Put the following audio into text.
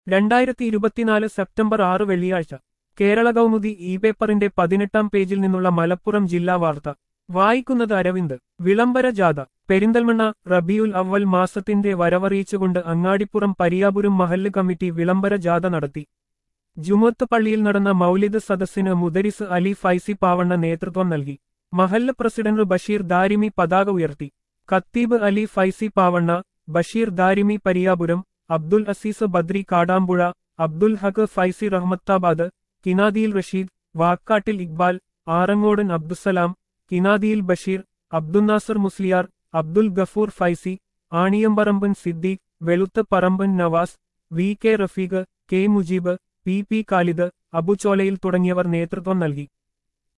രണ്ടായിരത്തി ഇരുപത്തിനാല് സെപ്റ്റംബർ ആറ് വെള്ളിയാഴ്ച കേരള കൗമുദി ഇ പേപ്പറിന്റെ പതിനെട്ടാം പേജിൽ നിന്നുള്ള മലപ്പുറം ജില്ലാ വാർത്ത വായിക്കുന്നത് അരവിന്ദ് വിളംബര ജാഥ പെരിന്തൽമണ്ണ റബിയുൽ അവൽ മാസത്തിന്റെ വരവറിയിച്ചുകൊണ്ട് അങ്ങാടിപ്പുറം പരിയാപുരം മഹല്ല് കമ്മിറ്റി വിളംബര ജാഥ നടത്തി ജുമുഅത്ത് പള്ളിയിൽ നടന്ന മൗലിദ് സദസ്സിന് മുദരിസ് അലി ഫൈസി പാവണ്ണ നേതൃത്വം നൽകി മഹല്ല് പ്രസിഡന്റ് ബഷീർ ദാരിമി പതാക ഉയർത്തി ഖത്തീബ് അലി ഫൈസി പാവണ്ണ ബഷീർ ദാരിമി പരിയാപുരം അബ്ദുൽ അസീസ് ബദ്രി കാടാമ്പുഴ അബ്ദുൽ ഹക്ക് Faizy റഹ്മത്താബാദ് കിനാദിയിൽ Rasheed വാക്കാട്ടിൽ Iqbal ആറങ്ങോടൻ Abdussalam കിനാദിയിൽ Basheer Abdunnasar Musliyar Abdul Gafoor Faizy Aniyambaramban Siddique Velutha Paramban Navas V K Rafeeq K Mujeeb P P Khalid അബുചോലയിൽ തുടങ്ങിയവർ നേതൃത്വം നൽകി